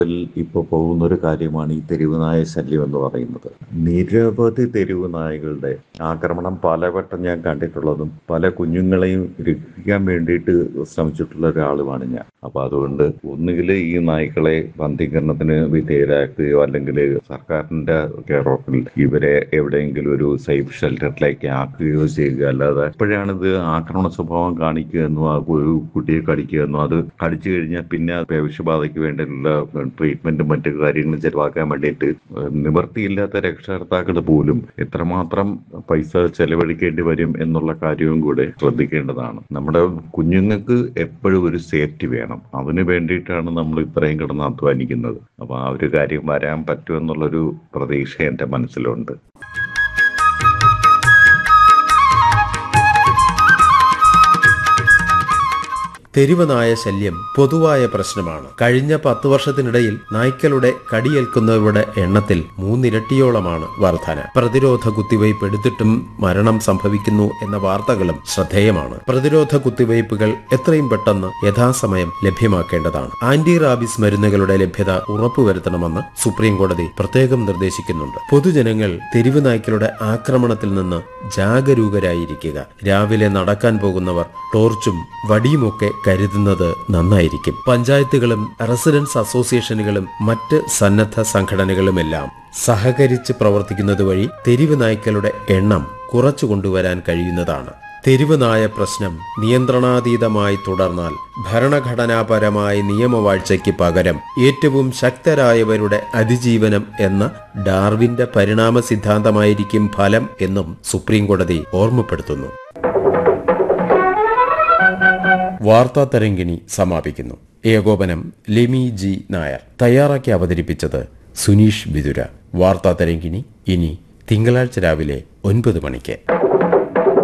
ഇപ്പോൾ പോകുന്ന ഒരു കാര്യമാണ് ഈ തെരുവ് നായ ശല്യം എന്ന് പറയുന്നത് നിരവധി തെരുവ് നായകളുടെ ആക്രമണം പലവട്ടം ഞാൻ കണ്ടിട്ടുള്ളതും പല കുഞ്ഞുങ്ങളെയും രക്ഷിക്കാൻ വേണ്ടിയിട്ട് ശ്രമിച്ചിട്ടുള്ള ഒരാളുമാണ് ഞാൻ അപ്പോൾ അതുകൊണ്ട് ഒന്നുകിൽ ഈ നായ്ക്കളെ ബന്ധീകരണത്തിന് വിധേയരാക്കുകയോ അല്ലെങ്കിൽ സർക്കാരിന്റെ കെയർ ഓഫിൽ ഇവരെ എവിടെയെങ്കിലും ഒരു സേഫ് ഷെൽട്ടറിലേക്ക് ആക്കുകയോ ചെയ്യുക അല്ലാതെ എപ്പോഴാണ് ഇത് ആക്രമണ സ്വഭാവം കാണിക്കുക എന്നോ ആ ഒരു കുട്ടിയെ കടിക്കുക എന്നോ അത് കടിച്ചു കഴിഞ്ഞാൽ പിന്നെ പേവിഷബാധയ്ക്ക് വേണ്ടിയുള്ള ട്രീറ്റ്മെന്റും മറ്റു കാര്യങ്ങളും ചെലവാക്കാൻ വേണ്ടിയിട്ട് നിവൃത്തിയില്ലാത്ത രക്ഷകർത്താക്കൾ പോലും എത്രമാത്രം പൈസ ചെലവഴിക്കേണ്ടി വരും എന്നുള്ള കാര്യവും കൂടെ ശ്രദ്ധിക്കേണ്ടതാണ് നമ്മുടെ കുഞ്ഞുങ്ങൾക്ക് എപ്പോഴും ഒരു സേഫ്റ്റി വേണം അതിന് വേണ്ടിയിട്ടാണ് നമ്മൾ ഇത്രയും കിടന്ന് അധ്വാനിക്കുന്നത് അപ്പോൾ ആ ഒരു കാര്യം വരാൻ പറ്റുമെന്നുള്ളൊരു പ്രതീക്ഷ എൻ്റെ മനസ്സിലുണ്ട് തെരുവ് നായ ശല്യം പൊതുവായ പ്രശ്നമാണ് കഴിഞ്ഞ പത്തു വർഷത്തിനിടയിൽ നായ്ക്കളുടെ കടിയേൽക്കുന്നവരുടെ എണ്ണത്തിൽ മൂന്നിരട്ടിയോളമാണ് വർധന പ്രതിരോധ കുത്തിവയ്പ് എടുത്തിട്ടും മരണം സംഭവിക്കുന്നു എന്ന വാർത്തകളും ശ്രദ്ധേയമാണ് പ്രതിരോധ കുത്തിവയ്പ്പുകൾ എത്രയും പെട്ടെന്ന് യഥാസമയം ലഭ്യമാക്കേണ്ടതാണ് ആന്റി റാബിസ് മരുന്നുകളുടെ ലഭ്യത ഉറപ്പുവരുത്തണമെന്ന് സുപ്രീം കോടതി പ്രത്യേകം നിർദ്ദേശിക്കുന്നുണ്ട് പൊതുജനങ്ങൾ തെരുവ് നായ്ക്കളുടെ ആക്രമണത്തിൽ നിന്ന് ജാഗരൂകരായിരിക്കുക രാവിലെ നടക്കാൻ പോകുന്നവർ ടോർച്ചും വടിയുമൊക്കെ കരുതുന്നത് നന്നായിരിക്കും പഞ്ചായത്തുകളും റെസിഡൻസ് അസോസിയേഷനുകളും മറ്റ് സന്നദ്ധ സംഘടനകളുമെല്ലാം സഹകരിച്ച് പ്രവർത്തിക്കുന്നത് വഴി തെരുവ് നായ്ക്കളുടെ എണ്ണം കുറച്ചു കൊണ്ടുവരാൻ കഴിയുന്നതാണ് തെരുവ് നായ പ്രശ്നം നിയന്ത്രണാതീതമായി തുടർന്നാൽ ഭരണഘടനാപരമായ നിയമവാഴ്ചയ്ക്ക് പകരം ഏറ്റവും ശക്തരായവരുടെ അതിജീവനം എന്ന ഡാർവിന്റെ പരിണാമ സിദ്ധാന്തമായിരിക്കും ഫലം എന്നും സുപ്രീം കോടതി ഓർമ്മപ്പെടുത്തുന്നു വാർത്താ തരംഗിണി സമാപിക്കുന്നു ഏകോപനം ലെമി ജി നായർ തയ്യാറാക്കി അവതരിപ്പിച്ചത് സുനീഷ് ബിദുര വാർത്താ തരംഗിണി ഇനി തിങ്കളാഴ്ച രാവിലെ ഒൻപത് മണിക്ക്